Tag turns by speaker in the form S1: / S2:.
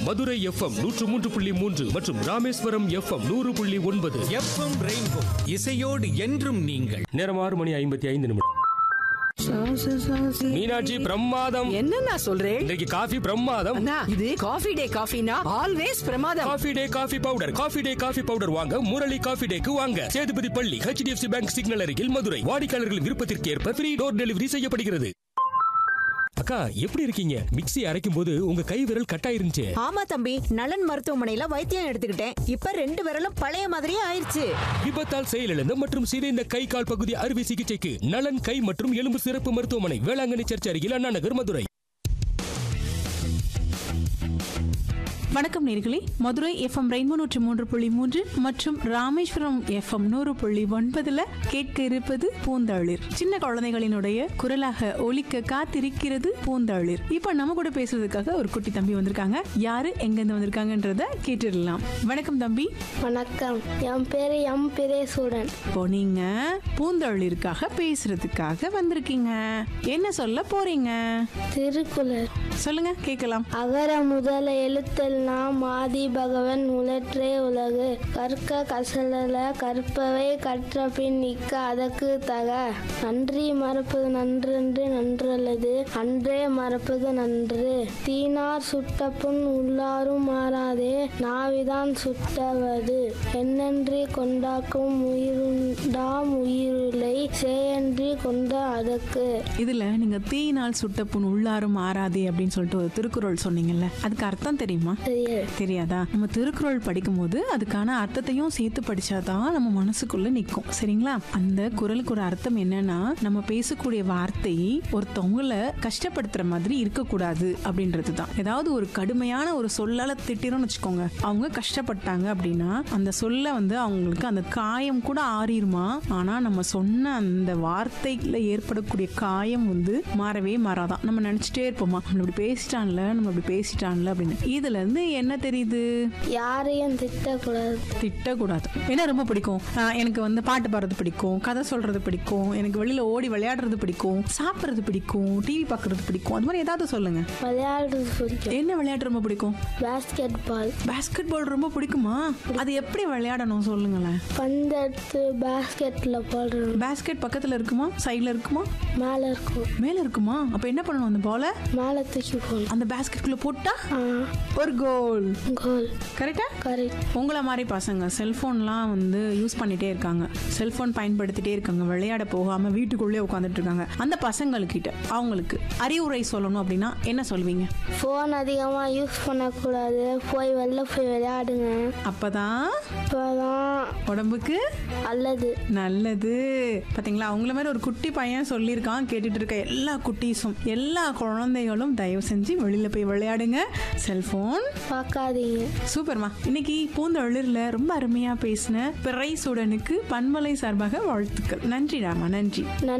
S1: Madurai FM நூற்று மூன்று புள்ளி மூன்று மற்றும் ராமேஸ்வரம் எஃப்எம் நூறு புள்ளி ஒன்பது
S2: எஃப்எம் ரெயின்போ இசையோடு என்றும் நீங்கள்
S1: நேரம் ஆறு மணி ஐம்பத்தி ஐந்து நிமிடம் மீனாட்சி பிரமாதம்
S3: என்னண்ணா சொல்றேன்
S1: இன்றைக்கு காஃபி பிரமாதம்
S3: அண்ணா இது காஃபி டே காஃபினா ஆல்வேஸ் பிரமாதம்
S1: Coffee Day coffee powder Coffee Day coffee powder வாங்க முரளி காஃபி டேக்கு வாங்க சேதுபதி பள்ளி ஹெச்டிஎஃப்சி பேங்க் சிக்னல் அருகில் மதுரை வாடிக்கையாளர்களின் விருப்பத்திற்கு ஏற்ப ஃப்ரீ டோர் டெலிவரி செய்யப்படுகிறது அக்கா எப்படி இருக்கீங்க மிக்ஸி அரைக்கும் போது உங்க கை விரல் கட்டாயிருந்துச்சு
S4: ஆமா தம்பி நலன் மருத்துவமனையில வைத்தியம் எடுத்துக்கிட்டேன் இப்ப ரெண்டு விரலும் பழைய மாதிரியே ஆயிருச்சு
S1: விபத்தால் செயலிழந்த மற்றும் சிதைந்த கை கால் பகுதி அறுவை சிகிச்சைக்கு நலன் கை மற்றும் எலும்பு சிறப்பு மருத்துவமனை வேளாங்கண்ணி சர்ச் அருகில் அண்ணா நகர் மதுரை
S5: வணக்கம் நேர்களே மதுரை எஃப்எம் ரெயின்போ நூற்றி மூன்று புள்ளி மூன்று மற்றும் ராமேஸ்வரம் எஃப்எம் நூறு புள்ளி ஒன்பதுல கேட்க இருப்பது பூந்தளிர் சின்ன குழந்தைகளினுடைய குரலாக ஒலிக்க காத்திருக்கிறது பூந்தளிர் இப்ப நம்ம கூட பேசுறதுக்காக ஒரு குட்டி தம்பி வந்திருக்காங்க யாரு எங்க இருந்து வந்திருக்காங்கன்றத கேட்டுடலாம் வணக்கம் தம்பி
S6: வணக்கம் என் பேர் எம் பிரேசூடன்
S5: இப்போ நீங்க பூந்தளிருக்காக பேசுறதுக்காக வந்திருக்கீங்க என்ன சொல்ல போறீங்க
S6: திருக்குறள்
S5: சொல்லுங்க கேட்கலாம்
S6: அகர முதல எழுத்தெல்லாம் ஆதி பகவன் உலற்றே உலகு கற்க கசலல கற்பவை கற்ற பின் நிற்க அதற்கு தக நன்றி மறப்பது நன்றென்று நன்றல்லது அன்றே மறப்பது நன்று தீனார் சுட்ட புண் உள்ளாரும் மாறாதே நாவிதான் சுட்டவது என்னன்றி கொண்டாக்கும் உயிருண்டாம் உயிருளை சேயன்றி கொண்ட அதற்கு
S5: இதுல நீங்க தீயினால் சுட்ட புண் உள்ளாரும் மாறாதே அப்படின்னு சொல்லிட்டு ஒரு திருக்குறள் சொன்னீங்கல்ல அதுக்கு அர்த்தம் தெரியுமா
S6: தெரியாது
S5: தெரியாதா நம்ம திருக்குறள் படிக்கும்போது அதுக்கான அர்த்தத்தையும் சேர்த்து படிச்சாதான் நம்ம மனசுக்குள்ள நிற்கும் சரிங்களா அந்த குறளுக்கு ஒரு அர்த்தம் என்னன்னா நம்ம பேசக்கூடிய வார்த்தை ஒருத்தவங்கள கஷ்டப்படுத்துற மாதிரி இருக்கக்கூடாது அப்படின்றது தான் ஏதாவது ஒரு கடுமையான ஒரு சொல்லால திட்டிரோம்னு வச்சுக்கோங்க அவங்க கஷ்டப்பட்டாங்க அப்படின்னா அந்த சொல்ல வந்து அவங்களுக்கு அந்த காயம் கூட ஆறிருமா ஆனா நம்ம சொன்ன அந்த வார்த்தையில ஏற்படக்கூடிய காயம் வந்து மாறவே மாறாதான் நம்ம நினைச்சிட்டே இருப்போமா நம்ம இப்படி பேசிட்டான்ல நம்ம இப்படி பேசிட்டான்ல அப்படின்னு இதுல இருந்து என்ன தெரியுது
S6: யாரையும் திட்டக்கூடாது
S5: திட்டக்கூடாது என்ன ரொம்ப பிடிக்கும் ஆஹ் எனக்கு வந்து பாட்டு பாடுறது பிடிக்கும் கதை சொல்றது பிடிக்கும் எனக்கு வெளியில ஓடி விளையாடுறது பிடிக்கும் சாப்பிடுறது பிடிக்கும் டிவி பார்க்கறது பிடிக்கும் அது மாதிரி ஏதாவது சொல்லுங்க
S6: விளையாடுறது பிடிக்கும்
S5: என்ன விளையாட்டு ரொம்ப பிடிக்கும்
S6: பேஸ்கெட் பால்
S5: பாஸ்கெட் பால் ரொம்ப பிடிக்குமா அது எப்படி விளையாடணும் சொல்லுங்களேன்
S6: பந்து எடுத்து பேஸ்கெட்ல போடுறோம்
S5: பாஸ்கெட் பக்கத்துல இருக்குமா சைடுல இருக்குமா
S6: மேலே இருக்கும்
S5: மேல இருக்குமா அப்ப என்ன பண்ணணும் அந்த பாலை
S6: மேலே தூக்கி போகணும்
S5: அந்த பாஸ்கெட்குள்ள போட்டா
S6: ஆ
S5: ஒரு கோல்
S6: கோல்
S5: கரெக்டா
S6: கரெக்ட்
S5: உங்களை மாதிரி பசங்க செல்போன்லாம் வந்து யூஸ் பண்ணிட்டே இருக்காங்க செல்போன் பயன்படுத்திட்டே இருக்காங்க விளையாட போகாம வீட்டுக்குள்ளே உட்காந்துட்டு இருக்காங்க அந்த பசங்கள்கிட்ட அவங்களுக்கு அறிவுரை சொல்லணும் அப்படின்னா என்ன சொல்வீங்க
S6: ஃபோன் அதிகமாக யூஸ் பண்ணக்கூடாது போய் வெளில போய் விளையாடுங்க
S5: அப்பதான்
S6: இப்போதான்
S5: உடம்புக்கு
S6: அல்லது
S5: நல்லது பாத்தீங்களா அவங்கள மாதிரி ஒரு குட்டி பையன் சொல்லியிருக்கான் கேட்டுட்டு இருக்க எல்லா குட்டீஸும் எல்லா குழந்தைகளும் தயவு செஞ்சு வெளியில போய் விளையாடுங்க செல்போன்
S6: பார்க்காதீங்க
S5: சூப்பர்மா இன்னைக்கு பூந்தொழிலில் ரொம்ப அருமையா பேசின பிறை சுடனுக்கு பன்மலை சார்பாக வாழ்த்துக்கள் நன்றி ராமா நன்றி
S6: நன்றி